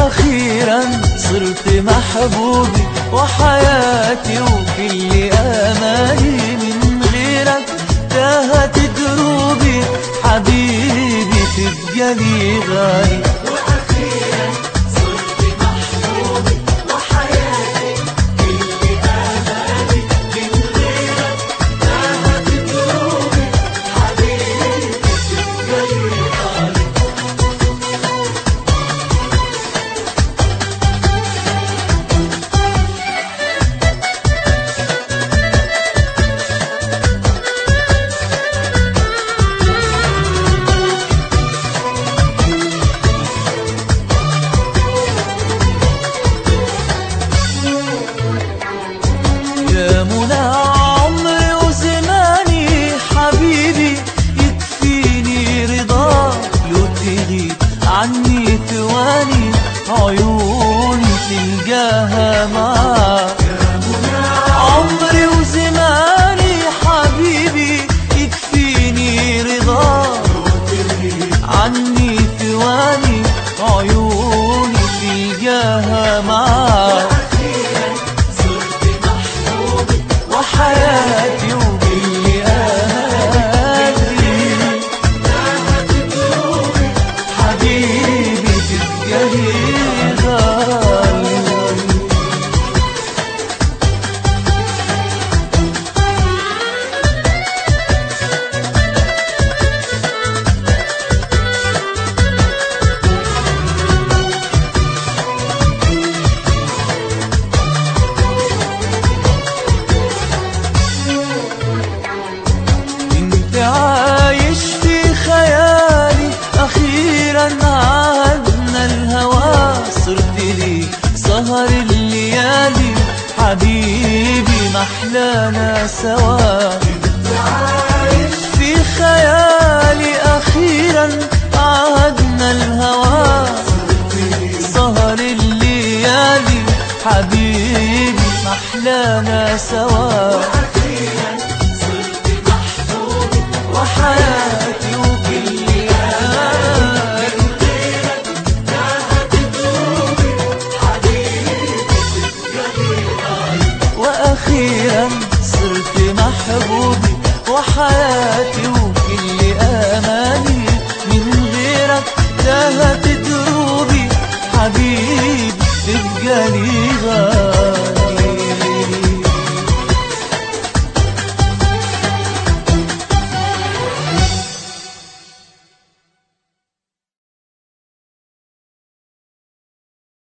واخيرا صرت محبوبي وحياتي وكل امالي من غيرك تاهت دروبي حبيبي تبقى لي غالي وأخيرا صرت محبوبي وحياتي كل آمالي من غيرك تاهت دروبي حبيبي تبقى لي غالي يا منى عمري وزماني حبيبي يكفيني رضاك لو تغيب عني ثواني عيوني تلقاها معاك عمري وزماني حبيبي يكفيني رضاك عني ثواني عيوني تلقاها معاك أخيرا صرت محبوبي وحياتي وكل آمالي تاهت دروبي حبيبي تبقى لي غالي انت عايش في خيالي اخيرا عهدنا الهوى صرت لي سهر الليالي حبيبي محلانا سوا عايش في خيالي اخيرا عهدنا الهوى سهر الليالي حبيبي محلانا سوا أخيرا صرت محبوبي وحياتي وكل آمالي تاهت دروبي حبيبي تبقى لي غالي واخيرا صرت محبوبي وحياتي وكل امالي من غيرك تاهت دروبي حبيبي تبقى لي